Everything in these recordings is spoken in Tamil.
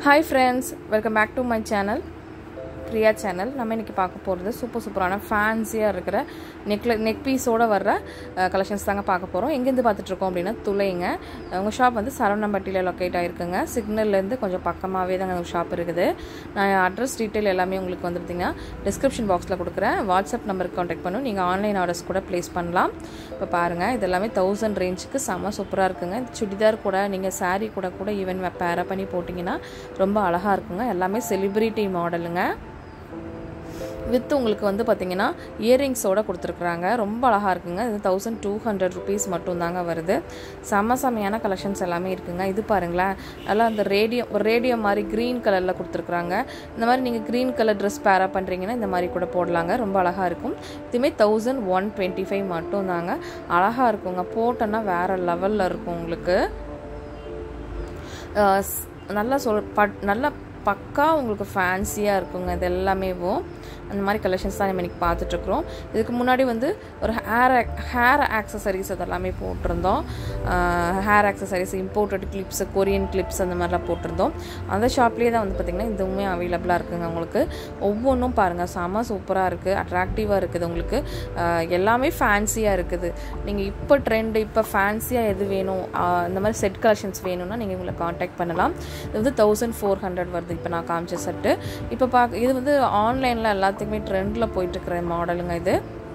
hi friends welcome back to my channel Priya channel நம்ம இன்றைக்கி பார்க்க போகிறது சூப்பர் சூப்பரான ஃபேன்சியாக இருக்கிற நெக்ல நெக் பீஸோடு வர்ற கலெக்ஷன்ஸ் தாங்க பார்க்க போகிறோம் எங்கேருந்து பார்த்துட்ருக்கோம் அப்படின்னா துளைங்க உங்கள் ஷாப் வந்து சரவணம்பட்டியில் லொக்கேட் ஆகிருக்குங்க சிக்னல்லேருந்து கொஞ்சம் பக்கமாகவே தாங்க அந்த ஷாப் இருக்குது நான் அட்ரஸ் டீட்டெயில் எல்லாமே உங்களுக்கு வந்து பார்த்திங்கன்னா டிஸ்கிரிப்ஷன் பாக்ஸில் கொடுக்குறேன் வாட்ஸ்அப் நம்பருக்கு காண்டாக்ட் பண்ணும் நீங்கள் ஆன்லைன் ஆர்டர்ஸ் கூட ப்ளேஸ் பண்ணலாம் இப்போ பாருங்கள் இது எல்லாமே தௌசண்ட் ரேஞ்சுக்கு செம்ம சூப்பராக இருக்குங்க சுடிதார் கூட நீங்கள் சாரீ கூட கூட ஈவன் பேர பண்ணி போட்டிங்கன்னா ரொம்ப அழகாக இருக்குங்க எல்லாமே செலிப்ரிட்டி மாடலுங்க வித் உங்களுக்கு வந்து பார்த்தீங்கன்னா இயரிங்ஸோட கொடுத்துருக்குறாங்க ரொம்ப அழகாக இருக்குங்க இது தௌசண்ட் டூ ஹண்ட்ரட் ருபீஸ் மட்டும்தாங்க வருது செம்ம செம்மையான கலெக்ஷன்ஸ் எல்லாமே இருக்குங்க இது பாருங்களேன் நல்லா அந்த ரேடியோ ரேடியோ மாதிரி க்ரீன் கலரில் கொடுத்துருக்குறாங்க இந்த மாதிரி நீங்கள் க்ரீன் கலர் ட்ரெஸ் பேரா பண்ணுறீங்கன்னா இந்த மாதிரி கூட போடலாங்க ரொம்ப அழகாக இருக்கும் இதுவுமே தௌசண்ட் ஒன் டுவெண்ட்டி ஃபைவ் மட்டும்தாங்க அழகாக இருக்குங்க போட்டோன்னா வேறு லெவலில் இருக்கும் உங்களுக்கு நல்லா சொல் பட் நல்லா பக்கா உங்களுக்கு ஃபேன்சியாக இருக்குங்க இது எல்லாமேவும் அந்த மாதிரி கலெக்ஷன்ஸ் தான் நம்ம இன்றைக்கி பார்த்துட்ருக்குறோம் இதுக்கு முன்னாடி வந்து ஒரு ஹேர் ஹேர் ஆக்சசரிஸ் அதெல்லாமே போட்டிருந்தோம் hair accessories imported clips Korean clips அந்த மாதிரிலாம் போட்டிருந்தோம் அந்த ஷாப்லேயே தான் வந்து பார்த்திங்கன்னா இதுவுமே அவைலபிளாக இருக்குங்க உங்களுக்கு ஒவ்வொன்றும் பாருங்கள் செம சூப்பராக இருக்குது அட்ராக்டிவாக இருக்குது உங்களுக்கு எல்லாமே ஃபேன்சியாக இருக்குது நீங்கள் இப்போ ட்ரெண்டு இப்போ ஃபேன்சியாக எது வேணும் இந்த மாதிரி செட் கலெக்ஷன்ஸ் வேணும்னா நீங்கள் உங்களை காண்டாக்ட் பண்ணலாம் இது வந்து தௌசண்ட் ஃபோர் ஹண்ட்ரட் வருது இப்போ நான் காமிச்ச செட்டு இப்போ பார்க்க இது வந்து ஆன்லைனில் எல்லாத்துக்குமே ட்ரெண்டில் போயிட்டுருக்கிற மாடலுங்க இது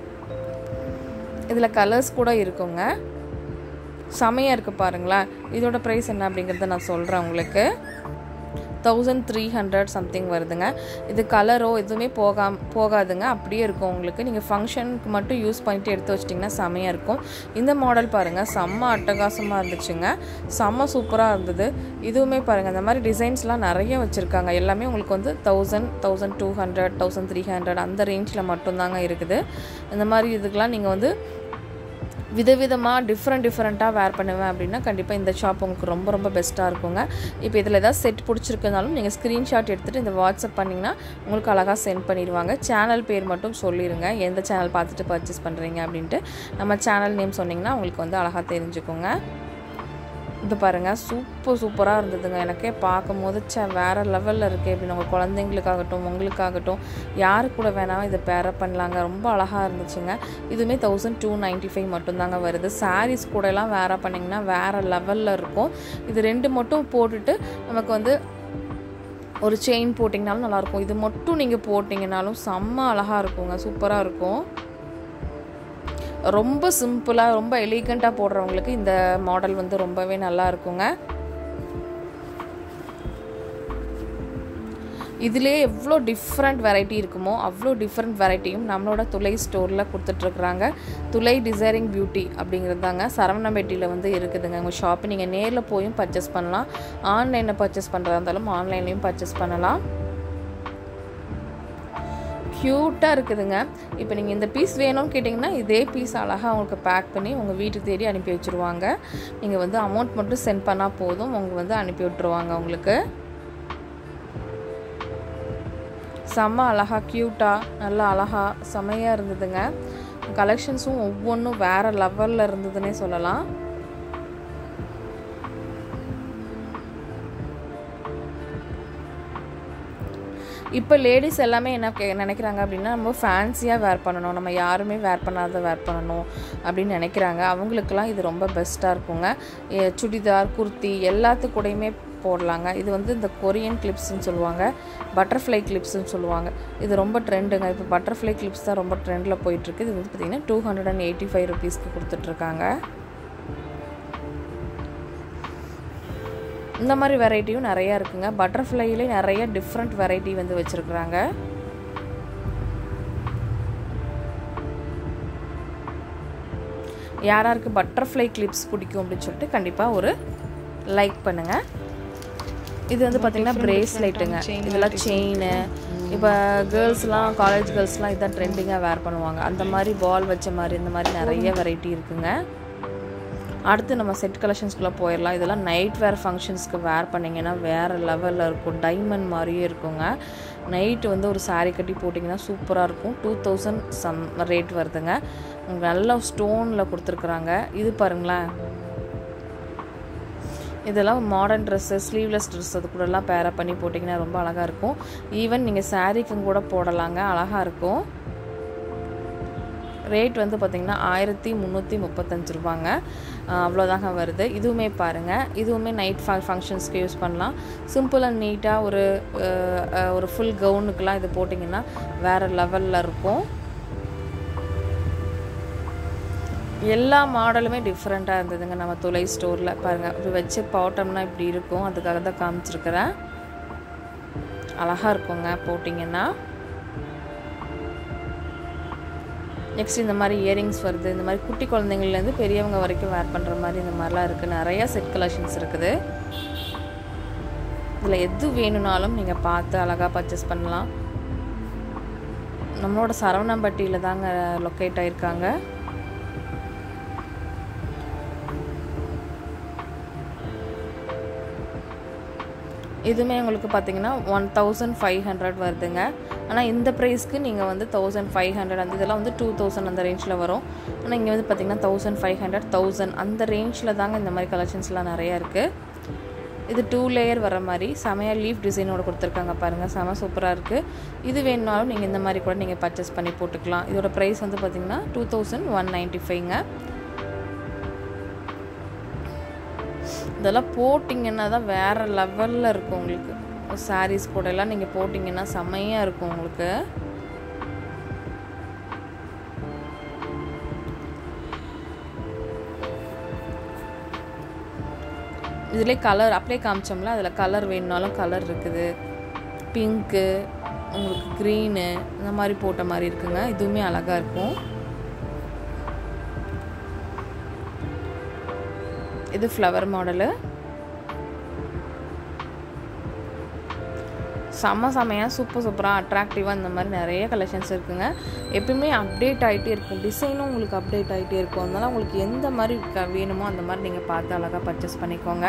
இதில் கலர்ஸ் கூட இருக்குங்க செமையாக இருக்குது பாருங்களேன் இதோட ப்ரைஸ் என்ன அப்படிங்கிறத நான் சொல்கிறேன் உங்களுக்கு தௌசண்ட் த்ரீ ஹண்ட்ரட் சம்திங் வருதுங்க இது கலரோ எதுவுமே போகாம போகாதுங்க அப்படியே இருக்கும் உங்களுக்கு நீங்கள் ஃபங்க்ஷனுக்கு மட்டும் யூஸ் பண்ணிட்டு எடுத்து வச்சிட்டிங்கன்னா செமையாக இருக்கும் இந்த மாடல் பாருங்கள் செம்ம அட்டகாசமாக இருந்துச்சுங்க செம்ம சூப்பராக இருந்தது இதுவுமே பாருங்கள் இந்த மாதிரி டிசைன்ஸ்லாம் நிறைய வச்சுருக்காங்க எல்லாமே உங்களுக்கு வந்து thousand thousand two hundred thousand three hundred அந்த ரேஞ்சில் மட்டும்தாங்க இருக்குது இந்த மாதிரி இதுக்கெலாம் நீங்கள் வந்து விதவிதமாக டிஃப்ரெண்ட் டிஃப்ரெண்ட்டாக வேர் பண்ணுவேன் அப்படின்னா கண்டிப்பாக இந்த ஷாப் உங்களுக்கு ரொம்ப ரொம்ப பெஸ்ட்டாக இருக்குங்க இப்போ இதில் ஏதாவது செட் பிடிச்சிருக்கனாலும் நீங்கள் ஸ்க்ரீன்ஷாட் எடுத்துகிட்டு இந்த வாட்ஸ்அப் பண்ணிங்கன்னா உங்களுக்கு அழகாக சென்ட் பண்ணிடுவாங்க சேனல் பேர் மட்டும் சொல்லிடுங்க எந்த சேனல் பார்த்துட்டு பர்ச்சேஸ் பண்ணுறீங்க அப்படின்ட்டு நம்ம சேனல் நேம் சொன்னிங்கன்னா உங்களுக்கு வந்து அழகாக தெரிஞ்சுக்கோங்க இது பாருங்கள் சூப்பர் சூப்பராக இருந்ததுங்க எனக்கே பார்க்கும் போது சே வேறு லெவலில் இருக்குது அப்படின்னு உங்கள் குழந்தைங்களுக்காகட்டும் உங்களுக்காகட்டும் யாரு கூட வேணாலும் இதை பேர பண்ணலாங்க ரொம்ப அழகாக இருந்துச்சுங்க இதுவுமே தௌசண்ட் டூ நைன்ட்டி ஃபைவ் மட்டும்தாங்க வருது சாரீஸ் கூடலாம் வேற பண்ணிங்கன்னா வேறு லெவலில் இருக்கும் இது ரெண்டு மட்டும் போட்டுட்டு நமக்கு வந்து ஒரு செயின் போட்டிங்கனாலும் நல்லாயிருக்கும் இது மட்டும் நீங்கள் போட்டிங்கனாலும் செம்ம அழகாக இருக்குங்க சூப்பராக இருக்கும் ரொம்ப சிம்பிளாக ரொம்ப எலிகண்ட்டாக போடுறவங்களுக்கு இந்த மாடல் வந்து ரொம்பவே நல்லா இருக்குங்க இதிலே எவ்வளோ டிஃப்ரெண்ட் வெரைட்டி இருக்குமோ அவ்வளோ டிஃப்ரெண்ட் வெரைட்டியும் நம்மளோட துளை ஸ்டோரில் கொடுத்துட்ருக்குறாங்க துளை டிசைரிங் பியூட்டி அப்படிங்கிறது தாங்க சரவணம்பேட்டியில் வந்து இருக்குதுங்க உங்கள் ஷாப்பு நீங்கள் நேரில் போயும் பர்ச்சேஸ் பண்ணலாம் ஆன்லைனில் பர்ச்சேஸ் பண்ணுறதா இருந்தாலும் ஆன்லைன்லேயும் பர்ச்சேஸ் பண்ணலாம் க்யூட்டாக இருக்குதுங்க இப்போ நீங்கள் இந்த பீஸ் வேணும்னு கேட்டிங்கன்னா இதே பீஸ் அழகாக உங்களுக்கு பேக் பண்ணி உங்கள் வீட்டுக்கு தேடி அனுப்பி வச்சுருவாங்க நீங்கள் வந்து அமௌண்ட் மட்டும் சென்ட் பண்ணால் போதும் அவங்க வந்து அனுப்பி விட்ருவாங்க உங்களுக்கு செம்ம அழகாக க்யூட்டாக நல்லா அழகாக செமையாக இருந்ததுங்க கலெக்ஷன்ஸும் ஒவ்வொன்றும் வேறு லெவலில் இருந்ததுன்னே சொல்லலாம் இப்போ லேடிஸ் எல்லாமே என்ன நினைக்கிறாங்க அப்படின்னா நம்ம ஃபேன்சியாக வேர் பண்ணணும் நம்ம யாருமே வேர் பண்ணாத வேர் பண்ணணும் அப்படின்னு நினைக்கிறாங்க அவங்களுக்கெல்லாம் இது ரொம்ப பெஸ்ட்டாக இருக்குங்க சுடிதார் குர்த்தி எல்லாத்துக்கூடையுமே போடலாங்க இது வந்து இந்த கொரியன் கிளிப்ஸ்ன்னு சொல்லுவாங்க பட்டர்ஃப்ளை கிளிப்ஸ்ன்னு சொல்லுவாங்க இது ரொம்ப ட்ரெண்டுங்க இப்போ பட்டர்ஃப்ளை கிளிப்ஸ் தான் ரொம்ப ட்ரெண்டில் போயிட்டுருக்கு இது வந்து பார்த்திங்கன்னா two hundred and eighty five ருபீஸ்க்கு கொடுத்துட்ருக்காங்க இந்த மாதிரி வெரைட்டியும் நிறையா இருக்குங்க பட்டர்ஃப்ளைலே நிறைய டிஃப்ரெண்ட் வெரைட்டி வந்து வச்சுருக்குறாங்க யாராருக்கு பட்டர்ஃப்ளை கிளிப்ஸ் பிடிக்கும் அப்படின்னு சொல்லிட்டு கண்டிப்பாக ஒரு லைக் பண்ணுங்கள் இது வந்து பார்த்திங்கன்னா ப்ரேஸ்லெட்டுங்க இதெல்லாம் செயின் இப்போ கேர்ள்ஸ்லாம் காலேஜ் கேர்ள்ஸ்லாம் இதுதான் ட்ரெண்டிங்காக வேர் பண்ணுவாங்க அந்த மாதிரி பால் வச்ச மாதிரி இந்த மாதிரி நிறைய வெரைட்டி இருக்குங்க அடுத்து நம்ம செட் கலெக்ஷன்ஸ்குள்ளே போயிடலாம் இதெல்லாம் நைட் வேர் ஃபங்க்ஷன்ஸ்க்கு வேர் பண்ணிங்கன்னா வேறு லெவலில் இருக்கும் டைமண்ட் மாதிரியே இருக்குங்க நைட்டு வந்து ஒரு சாரீ கட்டி போட்டிங்கன்னா சூப்பராக இருக்கும் டூ தௌசண்ட் சம் ரேட் வருதுங்க நல்ல ஸ்டோனில் கொடுத்துருக்குறாங்க இது பாருங்களேன் இதெல்லாம் மாடர்ன் ட்ரெஸ்ஸு ஸ்லீவ்லெஸ் ட்ரெஸ் அது கூடலாம் பேரப் பண்ணி போட்டிங்கன்னா ரொம்ப அழகாக இருக்கும் ஈவன் நீங்கள் சாரீக்கும் கூட போடலாங்க அழகாக இருக்கும் ரேட் வந்து பார்த்திங்கன்னா ஆயிரத்தி முந்நூற்றி முப்பத்தஞ்சு ரூபாங்க அவ்வளோதாங்க வருது இதுவுமே பாருங்கள் இதுவுமே நைட் ஃப ஃபங்க்ஷன்ஸ்க்கு யூஸ் பண்ணலாம் சிம்பிள் அண்ட் நீட்டாக ஒரு ஒரு ஃபுல் கவுனுக்கெலாம் இது போட்டிங்கன்னா வேறு லெவலில் இருக்கும் எல்லா மாடலுமே டிஃப்ரெண்ட்டாக இருந்ததுங்க நம்ம துளை ஸ்டோரில் பாருங்கள் இப்படி வச்சு போட்டோம்னா இப்படி இருக்கும் அதுக்காக தான் காமிச்சிருக்கிறேன் அழகாக இருக்குங்க போட்டிங்கன்னா நெக்ஸ்ட் இந்த மாதிரி இயரிங்ஸ் வருது இந்த மாதிரி குட்டி குழந்தைங்கள்லேருந்து பெரியவங்க வரைக்கும் வேர் பண்ணுற மாதிரி இந்த மாதிரிலாம் இருக்குது நிறையா செட் கலெக்ஷன்ஸ் இருக்குது இதில் எது வேணும்னாலும் நீங்கள் பார்த்து அழகாக பர்ச்சேஸ் பண்ணலாம் நம்மளோட சரவணம்பட்டியில் தாங்க லொக்கேட் ஆகிருக்காங்க இதுவுமே உங்களுக்கு பார்த்தீங்கன்னா ஒன் தௌசண்ட் ஃபைவ் ஹண்ட்ரட் வருதுங்க ஆனால் இந்த ப்ரைஸ்க்கு நீங்கள் வந்து தௌசண்ட் ஃபைவ் ஹண்ட்ரட் அந்த இதெல்லாம் வந்து டூ தௌசண்ட் அந்த ரேஞ்சில் வரும் ஆனால் இங்கே வந்து பார்த்தீங்கன்னா தௌசண்ட் ஃபைவ் ஹண்ட்ரட் தௌசண்ட் அந்த ரேஞ்சில் தாங்க இந்த மாதிரி கலெக்ஷன்ஸ்லாம் நிறையா இருக்குது இது டூ லேயர் வர மாதிரி செமையாக லீஃப் டிசைனோட கொடுத்துருக்காங்க பாருங்கள் செம சூப்பராக இருக்குது இது வேணுனாலும் நீங்கள் இந்த மாதிரி கூட நீங்கள் பர்ச்சேஸ் பண்ணி போட்டுக்கலாம் இதோட ப்ரைஸ் வந்து பார்த்திங்கன்னா டூ தௌசண்ட் ஒன் நைன்ட்டி ஃபைவ்ங்க இதெல்லாம் போட்டிங்கன்னா தான் வேறு லெவலில் இருக்கும் உங்களுக்கு சாரீஸ் கூட எல்லாம் நீங்கள் போட்டிங்கன்னா செம்மையாக இருக்கும் உங்களுக்கு இதிலே கலர் அப்படியே காமிச்சோம்ல அதில் கலர் வேணுனாலும் கலர் இருக்குது பிங்க்கு உங்களுக்கு க்ரீனு இந்த மாதிரி போட்ட மாதிரி இருக்குங்க இதுவுமே அழகாக இருக்கும் இது ஃப்ளவர் மாடலு செம்ம செம்மையாக சூப்பர் சூப்பராக அட்ராக்டிவாக இந்த மாதிரி நிறைய கலெக்ஷன்ஸ் இருக்குங்க எப்பயுமே அப்டேட் ஆகிட்டே இருக்கும் டிசைனும் உங்களுக்கு அப்டேட் ஆகிட்டே இருக்கும் அதனால் உங்களுக்கு எந்த மாதிரி க வேணுமோ அந்த மாதிரி நீங்கள் பார்த்து அழகாக பர்ச்சேஸ் பண்ணிக்கோங்க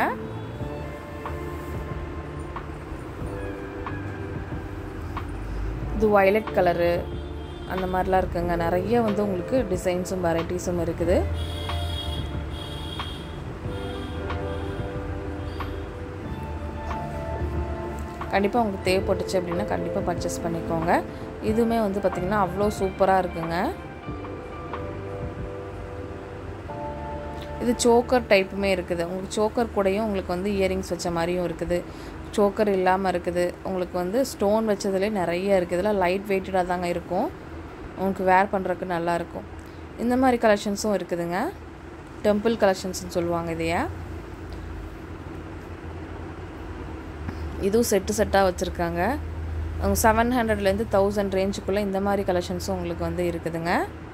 இது வயலட் கலரு அந்த மாதிரிலாம் இருக்குங்க நிறைய வந்து உங்களுக்கு டிசைன்ஸும் வெரைட்டிஸும் இருக்குது கண்டிப்பாக உங்களுக்கு தேவைப்பட்டுச்சு அப்படின்னா கண்டிப்பாக பர்ச்சேஸ் பண்ணிக்கோங்க இதுவுமே வந்து பார்த்திங்கன்னா அவ்வளோ சூப்பராக இருக்குங்க இது சோக்கர் டைப்புமே இருக்குது உங்களுக்கு சோக்கர் கூடயும் உங்களுக்கு வந்து இயரிங்ஸ் வச்ச மாதிரியும் இருக்குது சோக்கர் இல்லாமல் இருக்குது உங்களுக்கு வந்து ஸ்டோன் வச்சதுலேயே நிறைய இருக்குது இதெல்லாம் லைட் வெயிட்டடாக தாங்க இருக்கும் உங்களுக்கு வேர் பண்ணுறதுக்கு நல்லாயிருக்கும் இந்த மாதிரி கலெக்ஷன்ஸும் இருக்குதுங்க டெம்பிள் கலெக்ஷன்ஸ்னு சொல்லுவாங்க இதைய இதுவும் செட்டு செட்டாக வச்சுருக்காங்க செவன் ஹண்ட்ரட்லேருந்து தௌசண்ட் ரேஞ்சுக்குள்ளே இந்த மாதிரி கலெக்ஷன்ஸும் உங்களுக்கு வந்து இருக்குதுங்க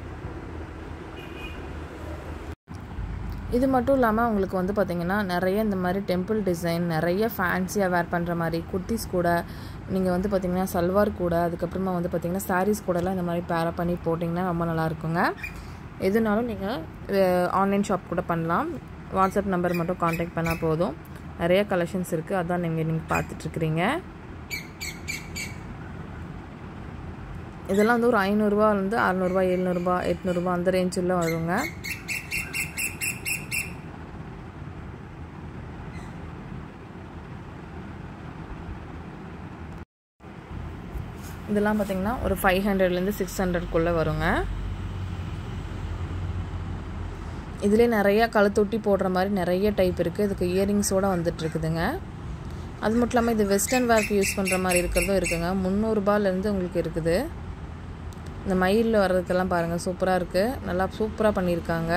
இது மட்டும் இல்லாமல் உங்களுக்கு வந்து பார்த்திங்கன்னா நிறைய இந்த மாதிரி டெம்பிள் டிசைன் நிறைய ஃபேன்சியாக வேர் பண்ணுற மாதிரி குர்த்திஸ் கூட நீங்கள் வந்து பார்த்திங்கன்னா சல்வார் கூட அதுக்கப்புறமா வந்து பார்த்திங்கன்னா சாரீஸ் கூடலாம் இந்த மாதிரி பேரப் பண்ணி போட்டிங்கன்னா ரொம்ப நல்லாயிருக்குங்க எதுனாலும் நீங்கள் ஆன்லைன் ஷாப் கூட பண்ணலாம் வாட்ஸ்அப் நம்பர் மட்டும் காண்டாக்ட் பண்ணால் போதும் நிறைய கலெக்ஷன்ஸ் இருக்குது அதான் நீங்கள் நீங்கள் பார்த்துட்ருக்குறீங்க இதெல்லாம் வந்து ஒரு ஐநூறுரூவாலேருந்து அறநூறுபா எழுநூறுபா எட்நூறுபா அந்த ரேஞ்சில் வருங்க இதெல்லாம் பார்த்திங்கன்னா ஒரு ஃபைவ் ஹண்ட்ரட்லேருந்து சிக்ஸ் ஹண்ட்ரட்குள்ளே வருங்க இதிலே நிறையா கழுத்தொட்டி போடுற மாதிரி நிறைய டைப் இருக்குது இதுக்கு இயரிங்ஸோடு வந்துட்டுருக்குதுங்க அது மட்டும் இல்லாமல் இது வெஸ்டர்ன் வேர்க்கு யூஸ் பண்ணுற மாதிரி இருக்கிறதும் இருக்குங்க முந்நூறுபாலேருந்து உங்களுக்கு இருக்குது இந்த மயிலில் வர்றதுக்கெல்லாம் பாருங்கள் சூப்பராக இருக்குது நல்லா சூப்பராக பண்ணியிருக்காங்க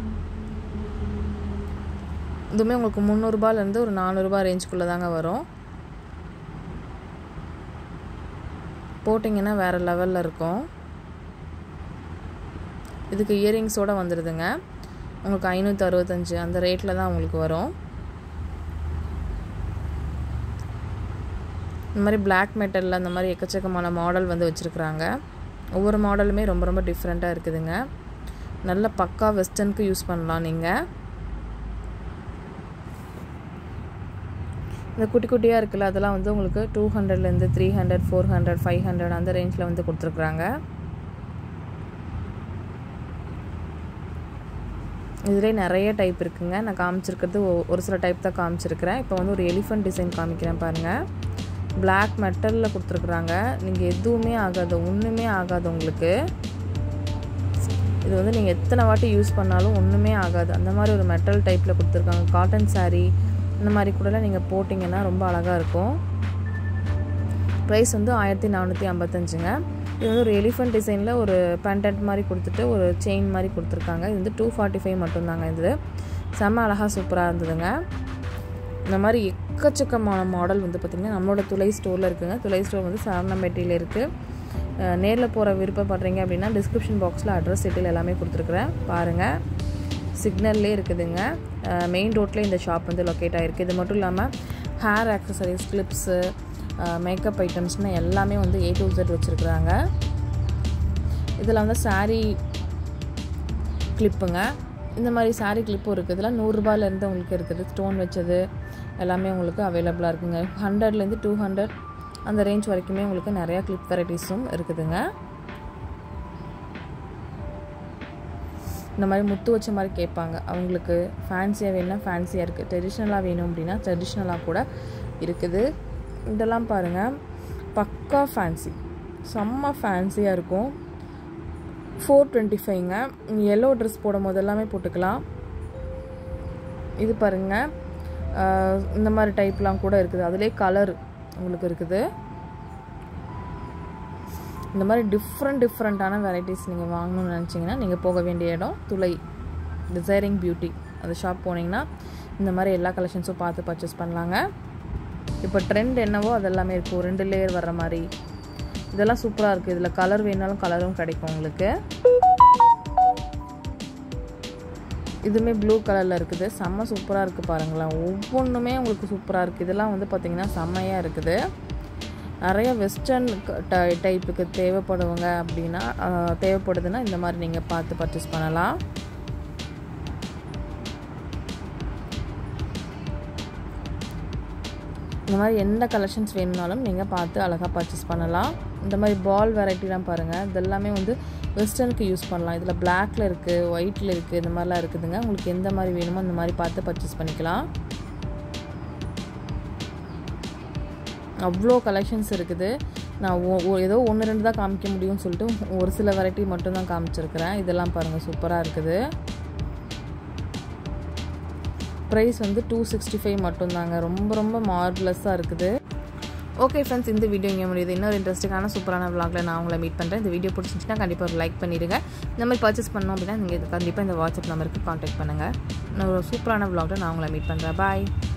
இதுவுமே உங்களுக்கு முந்நூறுபாலேருந்து ஒரு நானூறுரூபா ரேஞ்சுக்குள்ளே தாங்க வரும் போட்டிங்கன்னா வேறு லெவலில் இருக்கும் இதுக்கு இயரிங்ஸோடு வந்துடுதுங்க உங்களுக்கு ஐநூற்றி அறுபத்தஞ்சு அந்த ரேட்டில் தான் உங்களுக்கு வரும் இந்த மாதிரி பிளாக் மெட்டலில் அந்த மாதிரி எக்கச்சக்கமான மாடல் வந்து வச்சுருக்குறாங்க ஒவ்வொரு மாடலுமே ரொம்ப ரொம்ப டிஃப்ரெண்ட்டாக இருக்குதுங்க நல்ல பக்கா வெஸ்டர்னுக்கு யூஸ் பண்ணலாம் நீங்கள் இந்த குட்டி குட்டியாக இருக்குல்ல அதெல்லாம் வந்து உங்களுக்கு டூ ஹண்ட்ரட்லேருந்து three hundred four hundred five hundred அந்த ரேஞ்சில் வந்து கொடுத்துருக்குறாங்க இதிலே நிறைய டைப் இருக்குங்க நான் காமிச்சிருக்கிறது ஒ- ஒரு சில டைப் தான் காமிச்சிருக்கிறேன் இப்போ வந்து ஒரு எலிஃபண்ட் டிசைன் காமிக்கிறேன் பாருங்கள் Black மெட்டலில் கொடுத்துருக்குறாங்க நீங்கள் எதுவுமே ஆகாது ஒன்றுமே ஆகாது உங்களுக்கு இது வந்து நீங்கள் எத்தனை வாட்டி யூஸ் பண்ணாலும் ஒன்றுமே ஆகாது அந்த மாதிரி ஒரு மெட்டல் டைப்பில் கொடுத்துருக்காங்க காட்டன் saree இந்த மாதிரி கூடலாம் நீங்கள் போட்டிங்கன்னா ரொம்ப அழகாக இருக்கும் ப்ரைஸ் வந்து ஆயிரத்தி நானூற்றி ஐம்பத்தஞ்சுங்க இது வந்து ஒரு எலிஃபண்ட் டிசைனில் ஒரு பேண்டன்ட் மாதிரி கொடுத்துட்டு ஒரு செயின் மாதிரி கொடுத்துருக்காங்க இது வந்து டூ ஃபார்ட்டி ஃபைவ் மட்டும்தாங்க இது செம்ம அழகாக சூப்பராக இருந்ததுங்க இந்த மாதிரி எக்கச்சக்கமான மாடல் வந்து பார்த்திங்கன்னா நம்மளோட துளை ஸ்டோரில் இருக்குங்க துளை ஸ்டோர் வந்து சாரணம்பேட்டையில் இருக்குது நேரில் போகிற விருப்பப்படுறீங்க அப்படின்னா டிஸ்கிரிப்ஷன் பாக்ஸில் அட்ரஸ் டீட்டெயில் எல்லாமே கொடுத்துருக்குறேன் பாருங்கள் சிக்னல்லே இருக்குதுங்க மெயின் ரோட்டில் இந்த ஷாப் வந்து லொக்கேட் ஆகிருக்கு இது மட்டும் இல்லாமல் ஹேர் ஆக்சசரிஸ் கிளிப்ஸு மேக்கப் ஐட்டம்ஸ்னு எல்லாமே வந்து ஏ டு Z வச்சுருக்குறாங்க இதில் வந்து saree கிளிப்புங்க இந்த மாதிரி saree கிளிப்பும் இருக்குது இதில் நூறுரூபாலேருந்து உங்களுக்கு இருக்குது ஸ்டோன் வச்சது எல்லாமே உங்களுக்கு அவைலபிளாக இருக்குங்க ஹண்ட்ரட்லேருந்து டூ ஹண்ட்ரட் அந்த ரேஞ்ச் வரைக்குமே உங்களுக்கு நிறையா கிளிப் வெரைட்டிஸும் இருக்குதுங்க இந்த மாதிரி முத்து வச்ச மாதிரி கேட்பாங்க அவங்களுக்கு ஃபேன்சியாக வேணும்னா ஃபேன்சியாக இருக்குது ட்ரெடிஷ்னலாக வேணும் அப்படின்னா ட்ரெடிஷ்னலாக கூட இருக்குது இதெல்லாம் பாருங்கள் பக்கா ஃபேன்சி செம்ம ஃபேன்சியாக இருக்கும் ஃபோர் டுவெண்ட்டி ஃபைவ்ங்க எல்லோ ட்ரெஸ் போடும் போது எல்லாமே போட்டுக்கலாம் இது பாருங்கள் ஆஹ் இந்த மாதிரி டைப்லாம் கூட இருக்குது அதுலேயே கலர் உங்களுக்கு இருக்குது இந்த மாதிரி டிஃப்ரெண்ட் டிஃப்ரெண்ட்டான வெரைட்டிஸ் நீங்கள் வாங்கணும்னு நினச்சிங்கன்னா நீங்கள் போக வேண்டிய இடம் துளை டிசைரிங் பியூட்டி அந்த ஷாப் போனீங்கன்னா இந்த மாதிரி எல்லா கலெக்ஷன்ஸும் பார்த்து பர்ச்சேஸ் பண்ணலாங்க இப்போ ட்ரெண்ட் என்னவோ அதெல்லாமே இருக்கும் ரெண்டு லேயர் வர்ற மாதிரி இதெல்லாம் சூப்பராக இருக்குது இதில் கலர் வேணாலும் கலரும் கிடைக்கும் உங்களுக்கு இதுவுமே ப்ளூ கலரில் இருக்குது செம்ம சூப்பராக இருக்குது பாருங்களேன் ஒவ்வொன்றுமே உங்களுக்கு சூப்பராக இருக்குது இதெல்லாம் வந்து பார்த்திங்கன்னா செம்மையாக இருக்குது நிறைய வெஸ்டர்ன் டைப்புக்கு தேவைப்படுவங்க அப்படின்னா ஆஹ், தேவைப்படுதுன்னா இந்த மாதிரி நீங்கள் பார்த்து பர்ச்சேஸ் பண்ணலாம் இந்த மாதிரி எந்த கலெக்ஷன்ஸ் வேணும்னாலும் நீங்கள் பார்த்து அழகாக பர்ச்சேஸ் பண்ணலாம் இந்த மாதிரி பால் வெரைட்டிலாம் பாருங்கள் இதெல்லாமே வந்து வெஸ்டர்னுக்கு யூஸ் பண்ணலாம் இதில் பிளாக்ல இருக்குது ஒயிட்டில் இருக்குது இந்த மாதிரிலாம் இருக்குதுங்க உங்களுக்கு எந்த மாதிரி வேணுமோ அந்த மாதிரி பார்த்து பர்ச்சேஸ் பண்ணிக்கலாம் அவ்வளோ கலெக்ஷன்ஸ் இருக்குது நான் ஒ- ஒ- ஏதோ ஒன்று ரெண்டு தான் காமிக்க முடியும்னு சொல்லிட்டு ஒரு சில வெரைட்டி மட்டும் தான் காமிச்சிருக்கிறேன் இதெல்லாம் பாருங்கள் சூப்பராக இருக்குது ப்ரைஸ் வந்து டூ சிக்ஸ்டி ஃபைவ் மட்டும்தாங்க ரொம்ப ரொம்ப மார்வலஸாக இருக்குது ஓகே ஃப்ரெண்ட்ஸ் இந்த வீடியோ இங்கே முடியுது இன்னொரு இன்ட்ரெஸ்டிங்கான சூப்பரான vlogல நான் உங்களை மீட் பண்ணுறேன் இந்த வீடியோ பிடிச்சிருந்துச்சுன்னா கண்டிப்பாக ஒரு லைக் பண்ணிடுங்க இந்த மாதிரி பர்ச்சேஸ் பண்ணோம் அப்படின்னா நீங்கள் கண்டிப்பாக இந்த வாட்ஸ்அப் நம்பருக்கு காண்டாக்ட் பண்ணுங்கள் இன்னொரு சூப்பரான vlogல நான் உங்களை மீட் பண்ணுறேன் பாய்